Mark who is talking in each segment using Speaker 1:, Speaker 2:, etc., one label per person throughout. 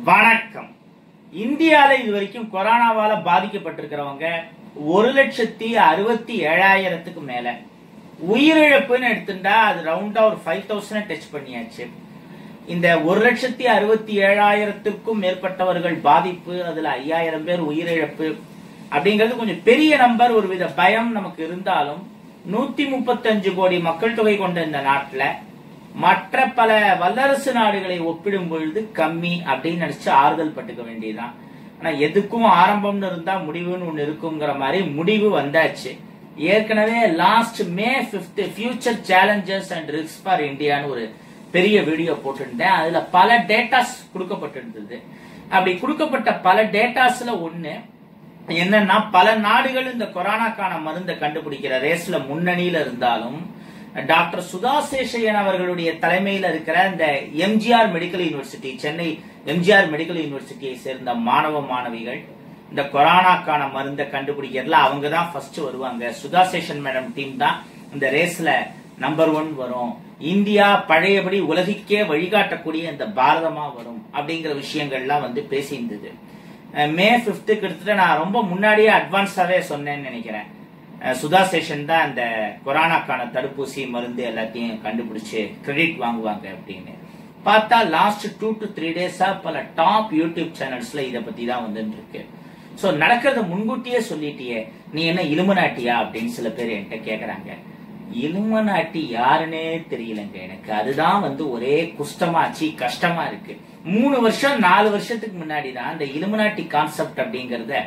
Speaker 1: வணக்கம் இந்தியால இது வரைக்கும் கொரோனாவால பாதிக்கப்பட்டிருக்கிறவங்க ஒரு லட்சத்தி அறுபத்தி ஏழாயிரத்துக்கு மேல உயிரிழப்புன்னு எடுத்துட்டா அது ரவுண்டா ஒரு ஃபைவ் தௌசண்ட் டச் பண்ணியாச்சு இந்த ஒரு லட்சத்தி அறுபத்தி ஏழாயிரத்திற்கும் மேற்பட்டவர்கள் பாதிப்பு அதுல ஐயாயிரம் பேர் உயிரிழப்பு அப்படிங்கிறது கொஞ்சம் பெரிய நம்பர் ஒரு வித பயம் நமக்கு இருந்தாலும் நூத்தி முப்பத்தஞ்சு கோடி மக்கள் தொகை கொண்ட இந்த நாட்டுல மற்ற பல வல்லரசு நாடுகளை ஒப்பிடும் பொழுது கம்மி அப்படின்னு நினைச்சு ஆறுதல் பட்டுக்க வேண்டியதுதான் ஆனா எதுக்கும் ஆரம்பம்னு இருந்தா முடிவுன்னு ஒண்ணு இருக்குங்கிற மாதிரி முடிவு வந்தாச்சு ஏற்கனவே last May fifth future challenges and risk for இந்தியான்னு ஒரு பெரிய வீடியோ போட்டிருந்தேன் அதுல பல டேட்டாஸ் கொடுக்கப்பட்டிருந்தது அப்படி கொடுக்கப்பட்ட பல டேட்டாஸ்ல ஒண்ணு என்னன்னா பல நாடுகள் இந்த கொரோனாக்கான மருந்தை கண்டுபிடிக்கிற ரேஸ்ல முன்னணியில இருந்தாலும் டாக்டர் சுதா சேஷையன் அவர்களுடைய தலைமையில் இருக்கிற இந்த MGR medical university Chennai MGR medical யூனிவர்சிட்டியை சேர்ந்த மாணவ மாணவிகள் இந்த கொரோனாக்கான மருந்தை கண்டுபிடிக்கிறதுல அவங்க தான் ஃபர்ஸ்ட் வருவாங்க சுதா சேஷன் மேடம் டீம் தான் இந்த ரேஸ்ல நம்பர் ஒன் வரும் இந்தியா பழையபடி உலகிற்கே வழிகாட்டக்கூடிய இந்த பாரதமா வரும் அப்படிங்கிற விஷயங்கள்லாம் வந்து பேசியிருந்தது அஹ் மே பிப்து கிட்டத்தட்ட நான் ரொம்ப முன்னாடியே அட்வான்ஸாவே சொன்னேன்னு நினைக்கிறேன் அஹ் சுதா சேஷன் தான் அந்த கொரோனாக்கான தடுப்பூசி மருந்து எல்லாத்தையும் கண்டுபிடிச்சு கிரெடிட் வாங்குவாங்க அப்படின்னு பார்த்தா லாஸ்ட் டூ டு த்ரீ டேஸா பல டாப் யூடியூப் சேனல்ஸ்ல இத பத்தி தான் வந்துட்டு இருக்கு சோ நடக்கிறத முன்கூட்டியே சொல்லிட்டியே நீ என்ன இலுமநாட்டியா அப்படின்னு சில பேர் என்கிட்ட கேக்குறாங்க இலுமநாட்டி யாருன்னே தெரியலங்க எனக்கு அதுதான் வந்து ஒரே குஷ்டமாச்சு கஷ்டமா இருக்கு மூணு வருஷம் நாலு வருஷத்துக்கு முன்னாடி தான் இந்த இலுமநாட்டி கான்செப்ட் அப்படிங்கறத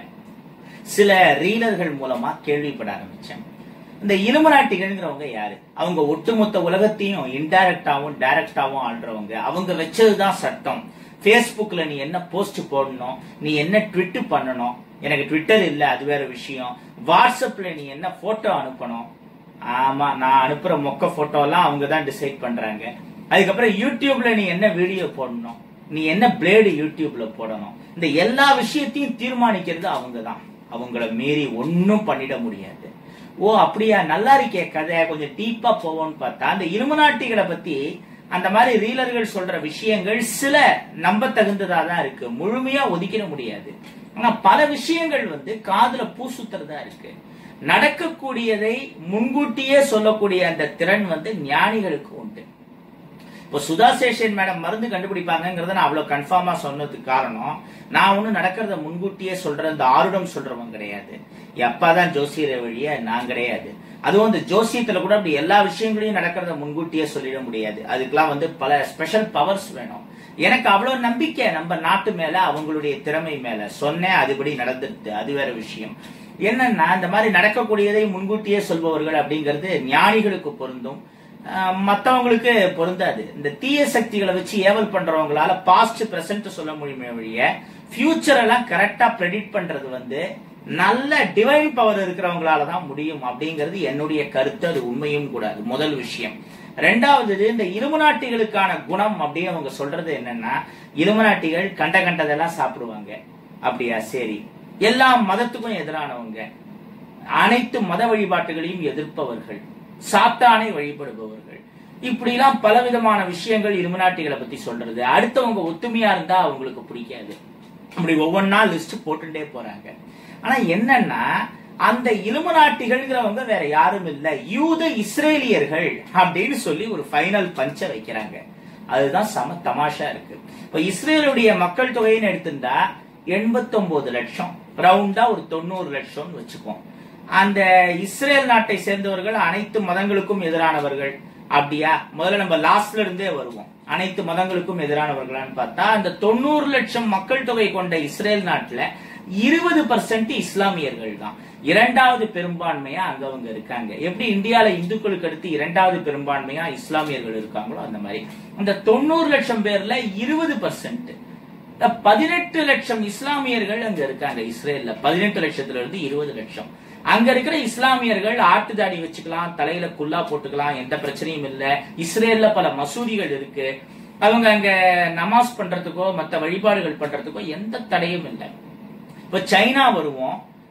Speaker 1: சில ரீலர்கள் மூலமா கேள்விப்பட ஆரம்பிச்சேன் இந்த இலுமநாட்டிகள்ங்கிறவங்க யாரு அவங்க ஒட்டுமொத்த உலகத்தையும் இன்டைரக்டாவும் டைரக்டாவும் ஆள்றவங்க அவங்க வச்சதுதான் சட்டம் Facebookல நீ என்ன போஸ்ட் போடணும் நீ என்ன ட்விட் பண்ணணும் எனக்கு ட்விட்டர் இல்ல அது வேற விஷயம் வாட்ஸ்அப்ல நீ என்ன போட்டோ அனுப்பணும் ஆமா நான் அனுப்புற மொக்க போட்டோ எல்லாம் அவங்க தான் டிசைட் பண்றாங்க அதுக்கப்புறம் யூடியூப்ல நீ என்ன வீடியோ போடணும் நீ என்ன பிளேடு யூடியூப்ல போடணும் இந்த எல்லா விஷயத்தையும் தீர்மானிக்கிறது அவங்க தான் அவங்கள மீறி ஒன்னும் பண்ணிட முடியாது ஓ அப்படியா நல்லா இருக்கே கதை கொஞ்சம் டீப்பா போவோம்னு பார்த்தா அந்த இலுமநாட்டிகளை பத்தி அந்த மாதிரி ரீலர்கள் சொல்ற விஷயங்கள் சில நம்ப தகுந்ததா தான் இருக்கு முழுமையா ஒதுக்கிட முடியாது ஆனா பல விஷயங்கள் வந்து காதுல பூ சுத்துறதா இருக்கு நடக்கக்கூடியதை முன்கூட்டியே சொல்லக்கூடிய அந்த திறன் வந்து ஞானிகளுக்கு உண்டு இப்போ சுதா சேஷன் மேடம் மருந்து கண்டுபிடிப்பாங்கிறத நான் அவ்வளவு கன்ஃபார்மா சொன்னதுக்கு காரணம் நான் ஒண்ணு நடக்கிறத முன்கூட்டியே சொல்ற இந்த ஆருடம் சொல்றவன் கிடையாது எப்பாதான் ஜோசியர் வழிய நான் கிடையாது அதுவும் இந்த ஜோசியத்துல கூட அப்படி எல்லா விஷயங்களையும் நடக்கிறத முன்கூட்டியே சொல்லிட முடியாது அதுக்கெல்லாம் வந்து பல ஸ்பெஷல் பவர்ஸ் வேணும் எனக்கு அவ்வளவு நம்பிக்கை நம்ம நாட்டு மேல அவங்களுடைய திறமை மேல சொன்னேன் அதுபடி நடந்துருது அது வேற விஷயம் என்னன்னா இந்த மாதிரி நடக்கக்கூடியதை முன்கூட்டியே சொல்பவர்கள் அப்படிங்கிறது ஞானிகளுக்கு பொருந்தும் ஆஹ் மத்தவங்களுக்கு பொருந்தாது இந்த தீய சக்திகளை வச்சு ஏவல் பண்றவங்களால பாஸ்ட் பிரசன்ட் சொல்ல முடியுமே வழிய ஃபியூச்சர் எல்லாம் கரெக்டா ப்ரெடிக்ட் பண்றது வந்து நல்ல டிவைன் பவர் இருக்கிறவங்களால தான் முடியும் அப்படிங்கிறது என்னுடைய கருத்து அது உண்மையும் கூட அது முதல் விஷயம் ரெண்டாவது இந்த இலுமநாட்டிகளுக்கான குணம் அப்படின்னு அவங்க சொல்றது என்னன்னா இலுமநாட்டிகள் கண்ட கண்டதெல்லாம் சாப்பிடுவாங்க அப்படியா சரி எல்லா மதத்துக்கும் எதிரானவங்க அனைத்து மத வழிபாட்டுகளையும் எதிர்ப்பவர்கள் சாத்தானை வழிபடுபவர்கள் இப்படிலாம் பலவிதமான விஷயங்கள் இலுமநாட்டிகளை பத்தி சொல்றது அடுத்தவங்க ஒத்துமையா இருந்தா அவங்களுக்கு பிடிக்காது அப்படி ஒவ்வொன்னா லிஸ்ட் போட்டுட்டே போறாங்க ஆனா என்னன்னா அந்த இலுமநாட்டிகள்ங்கிறவங்க வேற யாரும் இல்ல யூத இஸ்ரேலியர்கள் அப்படின்னு சொல்லி ஒரு ஃபைனல் பஞ்ச வைக்கிறாங்க அதுதான் சம தமாஷா இருக்கு இப்ப இஸ்ரேலுடைய மக்கள் தொகைன்னு எடுத்திருந்தா எண்பத்தி லட்சம் ரவுண்டா ஒரு தொண்ணூறு லட்சம்னு வச்சுப்போம் அந்த இஸ்ரேல் நாட்டை சேர்ந்தவர்கள் அனைத்து மதங்களுக்கும் எதிரானவர்கள் அப்படியா முதல்ல நம்ம லாஸ்ட்ல இருந்தே வருவோம் அனைத்து மதங்களுக்கும் எதிரானவர்களான்னு பார்த்தா அந்த தொண்ணூறு லட்சம் மக்கள் தொகை கொண்ட இஸ்ரேல் நாட்டுல இருபது பர்சன்ட் இஸ்லாமியர்கள் தான் இரண்டாவது பெரும்பான்மையா அங்க அவங்க இருக்காங்க எப்படி இந்தியால இந்துக்களுக்கு அடுத்து இரண்டாவது பெரும்பான்மையா இஸ்லாமியர்கள் இருக்காங்களோ அந்த மாதிரி அந்த தொண்ணூறு லட்சம் பேர்ல இருபது பர்சன்ட் பதினெட்டு லட்சம் இஸ்லாமியர்கள் அங்க இருக்காங்க இஸ்ரேல்ல பதினெட்டு லட்சத்துல இருந்து இருபது லட்சம் அங்க இருக்கிற இஸ்லாமியர்கள் ஆட்டு தாடி வச்சுக்கலாம் தலையில குல்லா போட்டுக்கலாம் எந்த பிரச்சனையும் இல்ல இஸ்ரேல்ல பல மசூதிகள் இருக்கு அவங்க அங்க நமாஸ் பண்றதுக்கோ மத்த வழிபாடுகள் பண்றதுக்கோ எந்த தடையும் இல்லை இப்ப சைனா வருவோம்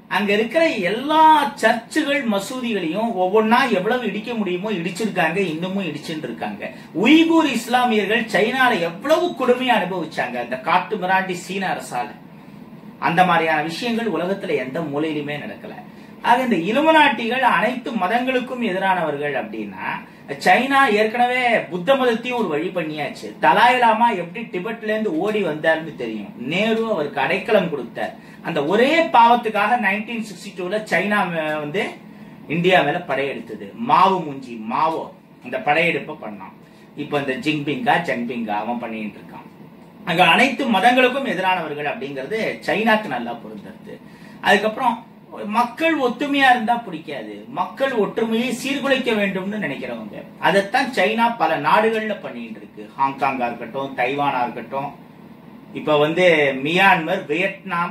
Speaker 1: அங்க இருக்கிற எல்லா சர்ச்சுகள் மசூதிகளையும் ஒவ்வொன்னா எவ்வளவு இடிக்க முடியுமோ இடிச்சிருக்காங்க இன்னமும் இடிச்சுட்டு இருக்காங்க உய்கூர் இஸ்லாமியர்கள் சைனால எவ்வளவு கொடுமையை அனுபவிச்சாங்க அந்த காட்டு மிராண்டி சீன அரசால அந்த மாதிரியான விஷயங்கள் உலகத்துல எந்த மூலையிலுமே நடக்கல ஆக இந்த இலுமநாட்டிகள் அனைத்து மதங்களுக்கும் எதிரானவர்கள் அப்படின்னா சைனா ஏற்கனவே புத்த மதத்தையும் ஒரு வழி பண்ணியாச்சு தலாய் லாமா எப்படி டிபெட்ல இருந்து ஓடி வந்தாருன்னு தெரியும் நேரு அவருக்கு அடைக்கலம் கொடுத்தார் அந்த ஒரே பாவத்துக்காக நைன்டீன் சிக்ஸ்டி டூல சைனா மே- வந்து இந்தியா மேல படையெடுத்தது மாவு முஞ்சி மாவோ இந்த படையெடுப்பை பண்ணான் இப்போ இந்த ஜிங்பிங்கா ஜங்பிங்கா அவன் பண்ணிட்டு இருக்கான் அங்க அனைத்து மதங்களுக்கும் எதிரானவர்கள் அப்படிங்கிறது சைனாக்கு நல்லா பொருந்தது அதுக்கப்புறம் மக்கள் ஒத்துமையா இருந்தா பிடிக்காது மக்கள் ஒற்றுமையை சீர்குலைக்க வேண்டும்னு நினைக்கிறவங்க அதைத்தான் சைனா பல நாடுகள்ல பண்ணிட்டு இருக்கு ஹாங்காங்கா இருக்கட்டும் தைவானா இருக்கட்டும் இப்ப வந்து மியான்மர் வியட்நாம்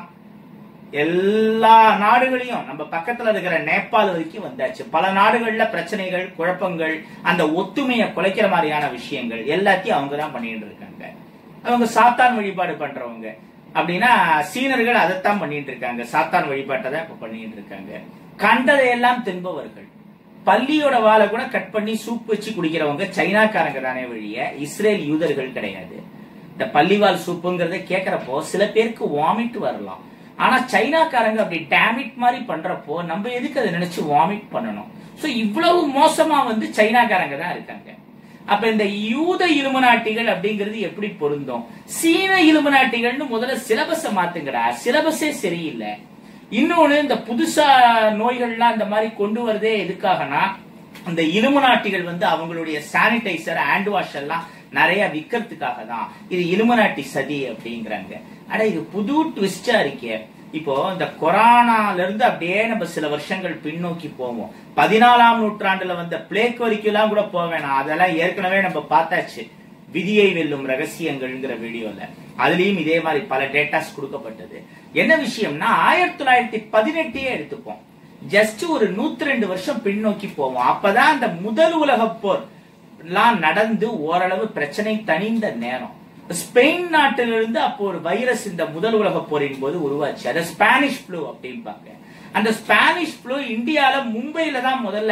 Speaker 1: எல்லா நாடுகளையும் நம்ம பக்கத்துல இருக்கிற நேபாள் வரைக்கும் வந்தாச்சு பல நாடுகள்ல பிரச்சனைகள் குழப்பங்கள் அந்த ஒத்துமையை குலைக்கிற மாதிரியான விஷயங்கள் எல்லாத்தையும் அவங்க தான் பண்ணிட்டு இருக்காங்க அவங்க சாத்தான் வழிபாடு பண்றவங்க அப்படின்னா சீனர்கள் அதைத்தான் பண்ணிட்டு இருக்காங்க சாத்தான் வழிபாட்டை தான் இப்ப பண்ணிட்டு இருக்காங்க கண்டதையெல்லாம் தின்பவர்கள் பள்ளியோட வாழை கூட கட் பண்ணி சூப் வச்சு குடிக்கிறவங்க சைனாக்காரங்க தானே வழிய இஸ்ரேல் யூதர்கள் கிடையாது இந்த பள்ளிவால் சூப்புங்கிறத கேட்கறப்போ சில பேருக்கு வாமிட் வரலாம் ஆனா சைனாக்காரங்க அப்படி டேமிட் மாதிரி பண்றப்போ நம்ம எதுக்கு அதை நினைச்சு வாமிட் பண்ணணும் சோ இவ்வளவு மோசமா வந்து சைனாக்காரங்க தான் இருக்காங்க அப்ப இந்த யூத இலுமநாட்டிகள் அப்படிங்கிறது எப்படி பொருந்தும் சீன இலுமநாட்டிகள்னு முதல்ல சிலபஸ மாத்துங்கடா சிலபஸே சரியில்லை இன்னொன்னு இந்த புதுசா நோய்கள்லாம் இந்த மாதிரி கொண்டு வரதே எதுக்காகனா அந்த இலுமநாட்டிகள் வந்து அவங்களுடைய சானிடைசர் ஹேண்ட் வாஷ் எல்லாம் நிறைய விற்கிறதுக்காக தான் இது இலுமநாட்டி சதி அப்படிங்கிறாங்க அட இது புது ட்விஸ்டா இருக்கே இப்போ இந்த கொரோனால இருந்து அப்படியே நம்ம சில வருஷங்கள் பின்னோக்கி போவோம் பதினாலாம் நூற்றாண்டுல வந்த பிளேக் வரைக்கும் எல்லாம் கூட போக வேணாம் அதெல்லாம் ஏற்கனவே நம்ம பார்த்தாச்சு விதியை வெல்லும் ரகசியங்கள்ங்கிற வீடியோல அதுலயும் இதே மாதிரி பல டேட்டாஸ் கொடுக்கப்பட்டது என்ன விஷயம்னா ஆயிரத்தி தொள்ளாயிரத்தி பதினெட்டையே எடுத்துப்போம் ஜஸ்ட் ஒரு நூத்தி ரெண்டு வருஷம் பின்னோக்கி போவோம் அப்பதான் அந்த முதல் உலகப் போர் எல்லாம் நடந்து ஓரளவு பிரச்சனை தணிந்த நேரம் ஸ்பெயின் நாட்டிலிருந்து அப்போ ஒரு வைரஸ் இந்த முதல் உலக போரின் போது உருவாச்சு அது ஸ்பானிஷ் ஃப்ளூ அப்படிம்பாங்க அந்த ஸ்பானிஷ் ஃப்ளூ இந்தியால மும்பையில தான் முதல்ல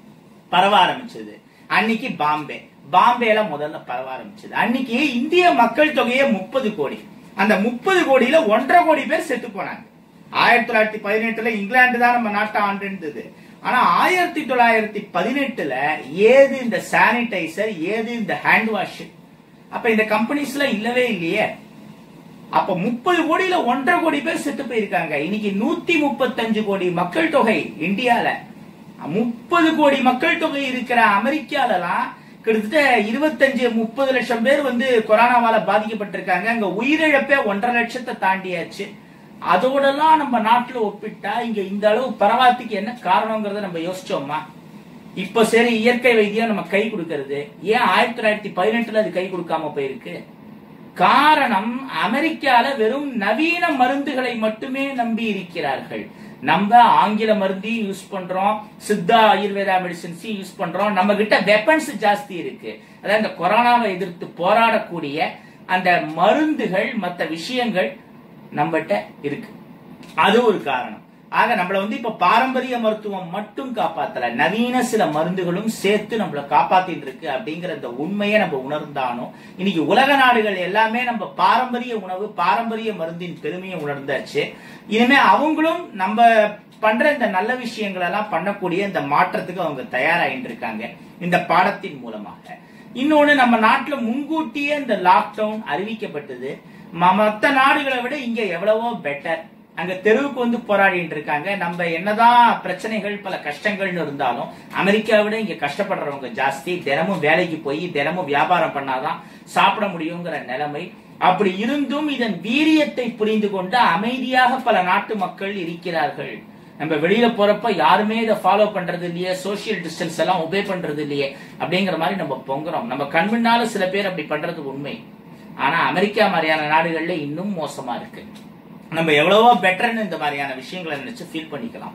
Speaker 1: பரவ ஆரம்பிச்சது அன்னைக்கு பாம்பே பாம்பேல முதல்ல பரவ ஆரம்பிச்சது அன்னைக்கு இந்திய மக்கள் தொகையே முப்பது கோடி அந்த முப்பது கோடியில ஒன்றரை கோடி பேர் செத்து போனாங்க ஆயிரத்தி தொள்ளாயிரத்தி பதினெட்டுல இங்கிலாந்து தான் நம்ம நாட்டை ஆண்டு இருந்தது ஆனா ஆயிரத்தி தொள்ளாயிரத்தி பதினெட்டுல ஏது இந்த சானிடைசர் ஏது இந்த ஹேண்ட் வாஷ் அப்ப இந்த கம்பெனிஸ்ல இல்லவே இல்லையே அப்ப முப்பது கோடியில ஒன்றரை கோடி பேர் செத்து போயிருக்காங்க இன்னைக்கு நூத்தி முப்பத்தஞ்சு கோடி மக்கள் தொகை இந்தியால முப்பது கோடி மக்கள் தொகை இருக்கிற அமெரிக்காலலாம் கிட்டத்தட்ட இருபத்தஞ்சு முப்பது லட்சம் பேர் வந்து கொரோனாவால பாதிக்கப்பட்டிருக்காங்க அங்க உயிரிழப்பே ஒன்றரை லட்சத்தை தாண்டியாச்சு அதோடலாம் நம்ம நாட்டுல ஒப்பிட்டா இங்க இந்த அளவு பரவாத்துக்கு என்ன காரணங்கிறத நம்ம யோசிச்சோமா இப்ப சரி இயற்கை வைத்தியம் நம்ம கை கொடுக்கறது ஏன் ஆயிரத்தி தொள்ளாயிரத்தி பதினெட்டுல அது கை கொடுக்காம போயிருக்கு காரணம் அமெரிக்கால வெறும் நவீன மருந்துகளை மட்டுமே நம்பி இருக்கிறார்கள் நம்ம ஆங்கில மருந்தையும் யூஸ் பண்றோம் சித்தா ஆயுர்வேதா மெடிசின்ஸையும் யூஸ் பண்றோம் நம்ம கிட்ட வெப்பன்ஸ் ஜாஸ்தி இருக்கு அதாவது இந்த கொரோனாவை எதிர்த்து போராடக்கூடிய அந்த மருந்துகள் மற்ற விஷயங்கள் நம்மகிட்ட இருக்கு அது ஒரு காரணம் ஆக நம்மள வந்து இப்ப பாரம்பரிய மருத்துவம் மட்டும் காப்பாத்தல நவீன சில மருந்துகளும் சேர்த்து நம்மள காப்பாத்திட்டு இருக்கு அப்படிங்கிற அந்த உண்மையை நம்ம உணர்ந்தானோ இன்னைக்கு உலக நாடுகள் எல்லாமே நம்ம பாரம்பரிய உணவு பாரம்பரிய மருந்தின் பெருமையை உணர்ந்தாச்சு இனிமே அவங்களும் நம்ம பண்ற இந்த நல்ல விஷயங்கள் எல்லாம் பண்ணக்கூடிய இந்த மாற்றத்துக்கு அவங்க தயாராகிட்டு இருக்காங்க இந்த பாடத்தின் மூலமாக இன்னொன்னு நம்ம நாட்டுல முன்கூட்டியே இந்த லாக்டவுன் அறிவிக்கப்பட்டது ம- மத்த நாடுகளை விட இங்க எவ்வளவோ பெட்டர் அங்க தெருவுக்கு வந்து போராடிட்டு இருக்காங்க நம்ம என்னதான் பிரச்சனைகள் பல கஷ்டங்கள்னு இருந்தாலும் அமெரிக்காவை விட இங்க கஷ்டப்படுறவங்க ஜாஸ்தி தினமும் வேலைக்கு போய் தினமும் வியாபாரம் பண்ணாதான் சாப்பிட முடியுங்கிற நிலைமை அப்படி இருந்தும் இதன் வீரியத்தை புரிந்து கொண்டு அமைதியாக பல நாட்டு மக்கள் இருக்கிறார்கள் நம்ம வெளியில போறப்ப யாருமே இதை ஃபாலோ பண்றது இல்லையே சோசியல் டிஸ்டன்ஸ் எல்லாம் ஒபே பண்றது இல்லையே அப்படிங்கிற மாதிரி நம்ம பொங்குறோம் நம்ம கண் முன்னால சில பேர் அப்படி பண்றது உண்மை ஆனா அமெரிக்கா மாதிரியான நாடுகள்ல இன்னும் மோசமா இருக்கு நம்ம எவ்வளவோ பெட்டர்னு இந்த மாதிரியான விஷயங்களை நினைச்சு ஃபீல் பண்ணிக்கலாம்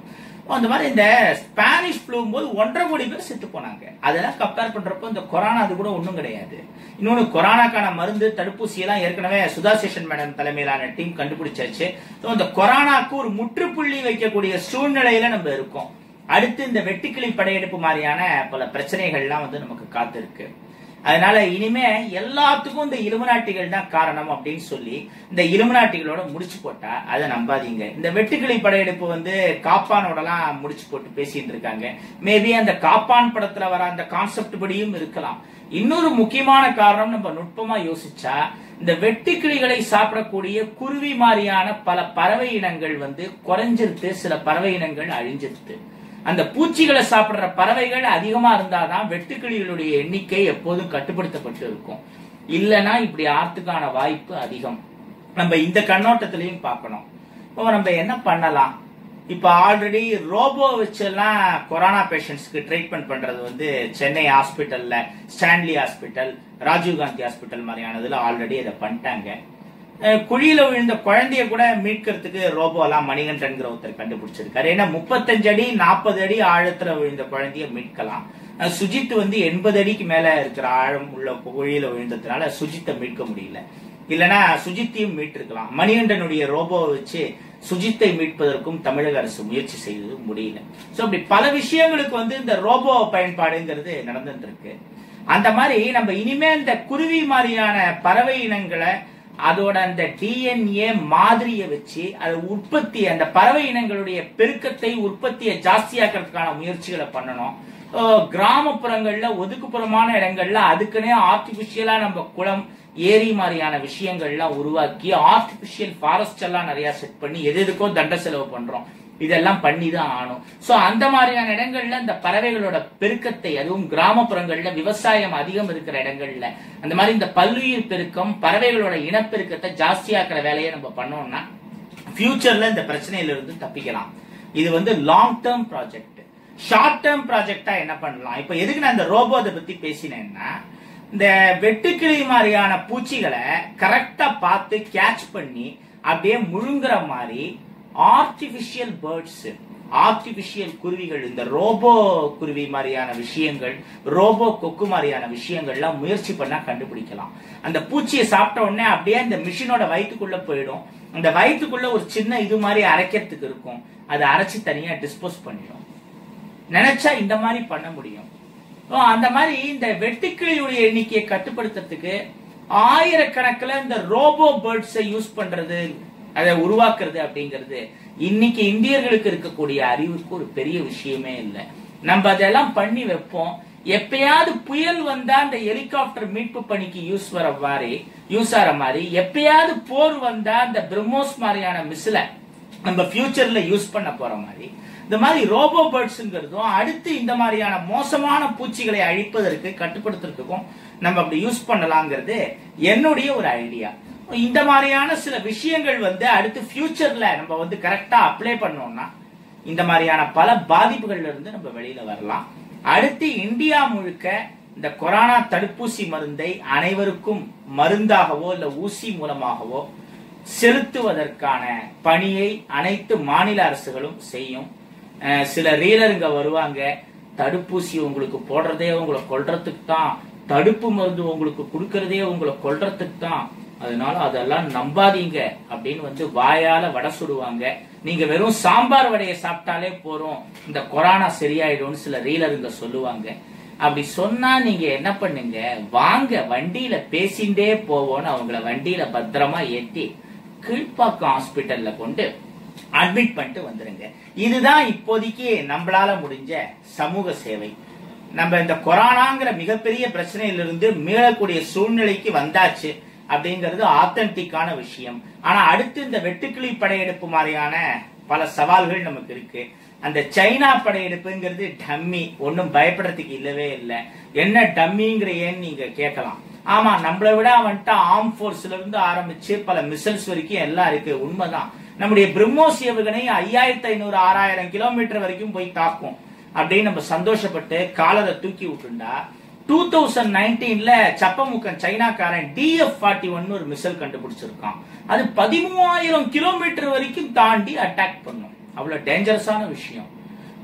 Speaker 1: அந்த மாதிரி இந்த ஸ்பானிஷ் ஃப்ளூ போது ஒன்றரை கோடி பேர் செத்து போனாங்க அதெல்லாம் கம்பேர் பண்றப்போ இந்த கொரோனா அது கூட ஒன்றும் கிடையாது இன்னொன்று கொரோனாக்கான மருந்து தடுப்பூசி எல்லாம் ஏற்கனவே சுதா சேஷன் மேடம் தலைமையிலான டீம் கண்டுபிடிச்சாச்சு So, இந்த கொரோனாக்கு ஒரு முற்றுப்புள்ளி வைக்கக்கூடிய சூழ்நிலையில நம்ம இருக்கோம் அடுத்து இந்த வெட்டுக்கிளி படையெடுப்பு மாதிரியான பல பிரச்சனைகள்லாம் வந்து நமக்கு காத்திருக்கு அதனால இனிமே எல்லாத்துக்கும் இந்த இருமநாட்டிகள் தான் காரணம் அப்படின்னு சொல்லி இந்த இருமநாட்டிகளோட முடிச்சு போட்டா அதை நம்பாதீங்க இந்த வெட்டுக்கிளி படையெடுப்பு வந்து காப்பானோடலாம் முடிச்சு போட்டு பேசிட்டு இருக்காங்க மேபி அந்த காப்பான் படத்துல வர அந்த கான்செப்ட் படியும் இருக்கலாம் இன்னொரு முக்கியமான காரணம் நம்ம நுட்பமா யோசிச்சா இந்த வெட்டுக்கிளிகளை சாப்பிடக்கூடிய குருவி மாதிரியான பல பறவை இனங்கள் வந்து குறைஞ்சிருத்து சில பறவை இனங்கள் அழிஞ்சிருத்து அந்த பூச்சிகளை சாப்பிடுற பறவைகள் அதிகமா இருந்தாதான் வெட்டுக்கிளிகளுடைய எண்ணிக்கை எப்போதும் கட்டுப்படுத்தப்பட்டு இருக்கும் இல்லனா இப்படி ஆறதுக்கான வாய்ப்பு அதிகம் நம்ம இந்த கண்ணோட்டத்திலையும் பார்க்கணும் இப்போ நம்ம என்ன பண்ணலாம் இப்ப ஆல்ரெடி ரோபோ வச்செல்லாம் கொரோனா பேஷண்ட்ஸ்க்கு ட்ரீட்மெண்ட் பண்றது வந்து சென்னை ஹாஸ்பிட்டல்ல Stanley hospital Rajiv Gandhi hospital மாதிரியானதுல already அதை பண்ணிட்டாங்க அஹ் குழியில விழுந்த குழந்தைய கூட மீட்கிறதுக்கு ரோபோ எல்லாம் மணிகண்டன்கிற ஒருத்தர் கண்டுபிடிச்சிருக்காரு ஏன்னா முப்பத்தஞ்சு அடி நாற்பது அடி ஆழத்துல விழுந்த குழந்தைய மீட்கலாம் அஹ் சுஜித் வந்து எண்பது அடிக்கு மேல இருக்கிற ஆழம் உள்ள குழியில விழுந்ததுனால சுஜித்தை மீட்க முடியல இல்லனா சுஜித்தையும் மீட்டிருக்கலாம் மணிகண்டனுடைய ரோபோவை வச்சு சுஜித்தை மீட்பதற்கும் தமிழக அரசு முயற்சி செய்தது முடியல சோ அப்படி பல விஷயங்களுக்கு வந்து இந்த ரோபோ பயன்பாடுங்கிறது நடந்துட்டு இருக்கு அந்த மாதிரி நம்ம இனிமே இந்த குருவி மாதிரியான பறவை இனங்களை அதோட அந்த டிஎன்ஏ மாதிரியை வச்சு அது உற்பத்தி அந்த பறவை இனங்களுடைய பெருக்கத்தை உற்பத்தியை ஜாஸ்தியாக்குறதுக்கான முயற்சிகளை பண்ணணும் அஹ் கிராமப்புறங்கள்ல ஒதுக்குப்புறமான இடங்கள்ல அதுக்குன்னே ஆர்டிபிஷியலா நம்ம குளம் ஏரி மாதிரியான விஷயங்கள்லாம் உருவாக்கி ஆர்டிபிஷியல் ஃபாரஸ்ட் எல்லாம் நிறைய செட் பண்ணி எது எதுக்கோ தண்ட செலவு பண்றோம் இதெல்லாம் பண்ணி தான் ஆகணும் சோ அந்த மாதிரியான இடங்கள்ல இந்த பறவைகளோட பெருக்கத்தை அதுவும் கிராமப்புறங்கள்ல விவசாயம் அதிகம் இருக்கிற இடங்கள்ல அந்த மாதிரி இந்த பல்லுயிர் பெருக்கம் பறவைகளோட இனப்பெருக்கத்தை ஜாஸ்தியாக்குற வேலையை நம்ம பண்ணோம்னா ஃபியூச்சர்ல இந்த பிரச்சனையில இருந்து தப்பிக்கலாம் இது வந்து long term project short term ப்ராஜெக்டா என்ன பண்ணலாம் இப்ப எதுக்கு நான் இந்த ரோபோ அதை பத்தி பேசினேன்னா இந்த வெட்டுக்கிளி மாதிரியான பூச்சிகளை கரெக்டா பார்த்து கேட்ச் பண்ணி அப்படியே முழுங்குற மாதிரி ஆர்டிபிஷியல் பேர்ட்ஸ் ஆர்டிபிஷியல் குருவிகள் இந்த ரோபோ குருவி மாதிரியான விஷயங்கள் ரோபோ கொக்கு மாதிரியான விஷயங்கள்லாம் முயற்சி பண்ணா கண்டுபிடிக்கலாம் அந்த பூச்சியை சாப்பிட்ட உடனே அப்படியே அந்த மிஷினோட வயிற்றுக்குள்ள போயிடும் அந்த வயிற்றுக்குள்ள ஒரு சின்ன இது மாதிரி அரைக்கிறதுக்கு இருக்கும் அதை அரைச்சு தனியா டிஸ்போஸ் பண்ணிடும் நினைச்சா இந்த மாதிரி பண்ண முடியும் ஓ, அந்த மாதிரி இந்த வெட்டுக்கிளியுடைய எண்ணிக்கையை கட்டுப்படுத்துறதுக்கு ஆயிரக்கணக்கில் இந்த ரோபோ பேர்ட்ஸை யூஸ் பண்றது அதை உருவாக்குறது அப்படிங்கிறது இன்னைக்கு இந்தியர்களுக்கு இருக்கக்கூடிய அறிவுக்கு ஒரு பெரிய விஷயமே இல்லை நம்ம அதெல்லாம் பண்ணி வைப்போம் எப்பயாவது புயல் வந்தா அந்த ஹெலிகாப்டர் மீட்பு பணிக்கு யூஸ் வர மாதிரி யூஸ் ஆகிற மாதிரி எப்பயாவது போர் வந்தா அந்த பிரம்மோஸ் மாதிரியான மிஸ்ல நம்ம ஃபியூச்சர்ல யூஸ் பண்ண போற மாதிரி இந்த மாதிரி ரோபோ பேர்ட்ஸ்ங்கிறதும் அடுத்து இந்த மாதிரியான மோசமான பூச்சிகளை அழிப்பதற்கு கட்டுப்படுத்துறதுக்கும் நம்ம அப்படி யூஸ் பண்ணலாங்கிறது என்னுடைய ஒரு ஐடியா இந்த மாதிரியான சில விஷயங்கள் வந்து அடுத்து ஃபியூச்சர்ல நம்ம வந்து கரெக்டா அப்ளை பண்ணோம்னா இந்த மாதிரியான பல பாதிப்புகள்ல இருந்து நம்ம வெளியில வரலாம் அடுத்து இந்தியா முழுக்க இந்த கொரோனா தடுப்பூசி மருந்தை அனைவருக்கும் மருந்தாகவோ இல்ல ஊசி மூலமாகவோ செலுத்துவதற்கான பணியை அனைத்து மாநில அரசுகளும் செய்யும் அஹ் சில ரீலருங்க வருவாங்க தடுப்பூசி உங்களுக்கு போடுறதே உங்களை கொல்றதுக்கு தான் தடுப்பு மருந்து உங்களுக்கு கொடுக்கறதே உங்களை கொல்றதுக்கு தான் அதனால அதெல்லாம் நம்பாதீங்க அப்படின்னு வந்து வாயால வடை சுடுவாங்க நீங்க வெறும் சாம்பார் வடையை சாப்பிட்டாலே போறோம் இந்த கொரோனா சரியாயிடும்னு சில ரீலருங்க சொல்லுவாங்க அப்படி சொன்னா நீங்க என்ன பண்ணுங்க வாங்க வண்டியில பேசிண்டே போவோம்னு அவங்கள வண்டியில பத்திரமா ஏத்தி கீழ்ப்பாக்கம் ஹாஸ்பிட்டல்ல கொண்டு அட்மிட் பண்ணிட்டு வந்துருங்க இதுதான் இப்போதைக்கு நம்மளால முடிஞ்ச சமூக சேவை நம்ம இந்த கொரோனாங்கிற மிகப்பெரிய பிரச்சனையிலிருந்து மீளக்கூடிய சூழ்நிலைக்கு வந்தாச்சு அப்படிங்கிறது ஆத்தன்டிக்கான விஷயம் ஆனா அடுத்து இந்த வெட்டுக்கிளி படையெடுப்பு மாதிரியான பல சவால்கள் நமக்கு இருக்கு அந்த சைனா படையெடுப்புங்கிறது டம்மி ஒன்னும் பயப்படுறதுக்கு இல்லவே இல்லை என்ன டம்மிங்கிற ஏன்னு நீங்க கேட்கலாம் ஆமா நம்மளை விட வந்துட்டு ஆர்ம் போர்ஸ்ல இருந்து ஆரம்பிச்சு பல மிசல்ஸ் வரைக்கும் எல்லாம் இருக்கு உண்மைதான் நம்முடைய பிரம்மோஸ் ஏவுகணை ஐயாயிரத்தி ஐநூறு ஆறாயிரம் கிலோமீட்டர் வரைக்கும் போய் தாக்கும் அப்படின்னு நம்ம சந்தோஷப்பட்டு காலரை தூக்கி விட்டுண்டா டூ தௌசண்ட் நைன்டீன்ல சப்பமுக்கன் சைனாக்காரன் டிஎஃப் ஃபார்ட்டி ஒன் ஒரு மிசைல் கண்டுபிடிச்சிருக்கான் அது பதிமூவாயிரம் கிலோமீட்டர் வரைக்கும் தாண்டி அட்டாக் பண்ணும் அவ்வளவு டேஞ்சரஸான விஷயம்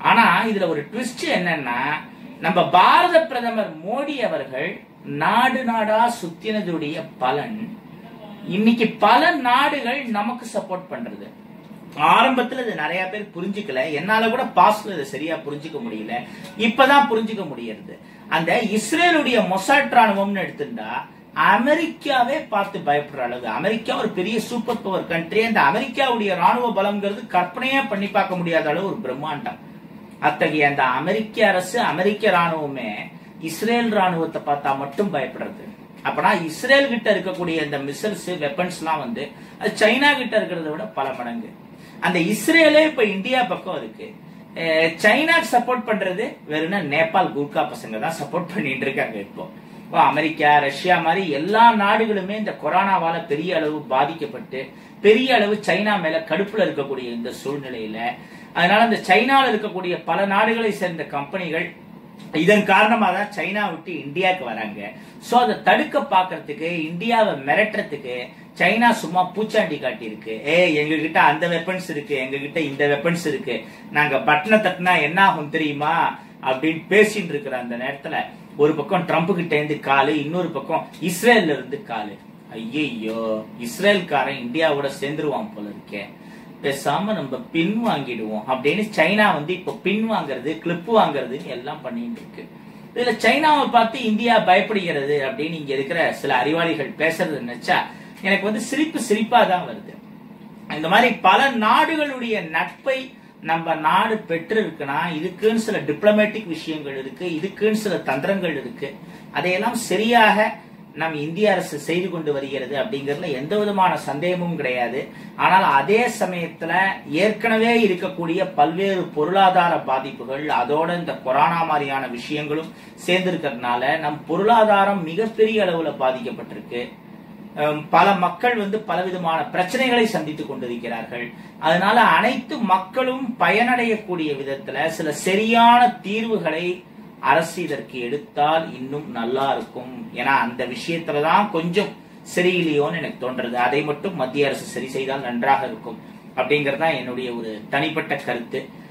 Speaker 1: ஆனா இதுல ஒரு ட்விஸ்ட் என்னன்னா நம்ம பாரத பிரதமர் மோடி அவர்கள் நாடு நாடா சுத்தினதுடைய பலன் இன்னைக்கு பல நாடுகள் நமக்கு சப்போர்ட் பண்றது ஆரம்பத்துல இது நிறைய பேர் புரிஞ்சுக்கல என்னால கூட பாஸ்ட்ல இதை சரியா புரிஞ்சுக்க முடியல இப்பதான் புரிஞ்சுக்க முடியறது அந்த இஸ்ரேலுடைய மொசாட் ராணுவம்னு எடுத்துட்டா அமெரிக்காவே பார்த்து பயப்படுற அளவு அமெரிக்கா ஒரு பெரிய சூப்பர் பவர் கண்ட்ரி அந்த அமெரிக்காவுடைய ராணுவ பலம்ங்கிறது கற்பனையே பண்ணி பார்க்க முடியாத அளவு ஒரு பிரம்மாண்டம் அத்தகைய அந்த அமெரிக்க அரசு அமெரிக்க ராணுவமே இஸ்ரேல் ராணுவத்தை பார்த்தா மட்டும் பயப்படுறது அப்பனா இஸ்ரேல் கிட்ட இருக்கக்கூடிய இந்த மிசைல்ஸ் வெப்பன்ஸ் எல்லாம் வந்து அது சைனா கிட்ட இருக்கிறத விட பல மடங்கு அந்த இஸ்ரேலே இப்ப இந்தியா பக்கம் இருக்கு அஹ் சைனாக்கு சப்போர்ட் பண்றது வெறும்னா நேபாள் கூர்கா பசங்க தான் சப்போர்ட் பண்ணிட்டு இருக்காங்க இப்போ இப்போ அமெரிக்கா ரஷ்யா மாதிரி எல்லா நாடுகளுமே இந்த கொரோனாவால பெரிய அளவு பாதிக்கப்பட்டு பெரிய அளவு சைனா மேல கடுப்புல இருக்கக்கூடிய இந்த சூழ்நிலையில அதனால இந்த சைனால இருக்கக்கூடிய பல நாடுகளை சேர்ந்த கம்பெனிகள் இதன் காரணமா தான் சைனா விட்டு இந்தியாவுக்கு வராங்க சோ அதை தடுக்க பாக்குறதுக்கு இந்தியாவை மிரட்டுறதுக்கு சைனா சும்மா பூச்சாண்டி காட்டி இருக்கு ஏ எங்க கிட்ட அந்த வெப்பன்ஸ் இருக்கு எங்க கிட்ட இந்த வெப்பன்ஸ் இருக்கு நாங்க பட்டனை தட்டினா என்ன ஆகும் தெரியுமா அப்படின்னு பேசிட்டு இருக்கிற அந்த நேரத்துல ஒரு பக்கம் ட்ரம்ப் கிட்ட இருந்து காலு இன்னொரு பக்கம் இஸ்ரேல்ல இருந்து காலு ஐயையோ இஸ்ரேல்காரன் இந்தியாவோட சேர்ந்துருவான் போல இருக்கே பேசாம நம்ம பின் வாங்கிடுவோம் அப்படின்னு சைனா வந்து இப்ப பின் வாங்குறது கிளிப் வாங்குறது எல்லாம் பண்ணிட்டு இருக்கு இதுல சைனாவை பார்த்து இந்தியா பயப்படுகிறது அப்படின்னு இங்க இருக்கிற சில அறிவாளிகள் பேசுறது நினைச்சா எனக்கு வந்து சிரிப்பு சிரிப்பா தான் வருது இந்த மாதிரி பல நாடுகளுடைய நட்பை நம்ம நாடு பெற்று இருக்குன்னா இதுக்குன்னு சில டிப்ளமேட்டிக் விஷயங்கள் இருக்கு இதுக்குன்னு சில தந்திரங்கள் இருக்கு அதையெல்லாம் சரியாக நம் இந்திய அரசு செய்து கொண்டு வருகிறது அப்படிங்கறதுல எந்த விதமான சந்தேகமும் கிடையாது ஆனால் அதே சமயத்துல ஏற்கனவே இருக்கக்கூடிய பல்வேறு பொருளாதார பாதிப்புகள் அதோட இந்த கொரோனா மாதிரியான விஷயங்களும் சேர்ந்திருக்கிறதுனால நம் பொருளாதாரம் மிகப்பெரிய அளவுல பாதிக்கப்பட்டிருக்கு அம், பல மக்கள் வந்து பலவிதமான பிரச்சனைகளை சந்தித்துக் கொண்டிருக்கிறார்கள் அதனால அனைத்து மக்களும் பயனடையக்கூடிய விதத்துல சில சரியான தீர்வுகளை அரசு இதற்கு எடுத்தால் இன்னும் நல்லா இருக்கும் ஏன்னா அந்த விஷயத்துலதான் கொஞ்சம் சரியில்லையோன்னு எனக்கு தோன்றது அதை மட்டும் மத்திய அரசு சரி செய்தால் நன்றாக இருக்கும் அப்படிங்கறது தான் என்னுடைய ஒரு தனிப்பட்ட கருத்து